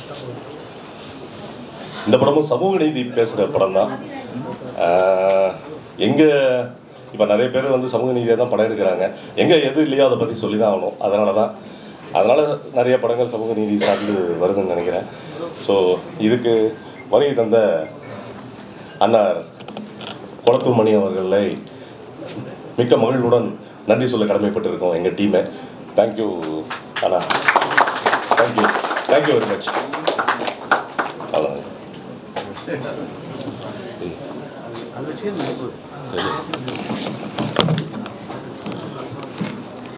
இந்த படமும் சமூக நீதி பேசுகிற படம் தான் எங்கே இப்போ நிறைய பேர் வந்து சமூக நீதியை தான் படம் எடுக்கிறாங்க எங்கே எது இல்லையோ அதை பற்றி சொல்லி தான் ஆகணும் அதனால தான் அதனால் நிறைய படங்கள் சமூக நீதி சார்ந்து வருதுன்னு நினைக்கிறேன் ஸோ இதுக்கு வருகை தந்த அண்ணார் குளத்தூர் மணி அவர்களை மிக்க மகிழ்வுடன் நன்றி சொல்ல கடமைப்பட்டிருக்கோம் எங்கள் டீமை தேங்க்யூ அண்ணா தேங்க்யூ தேங்க்யூ வெரி மச் அவ்வளோ அது வச்சுக்க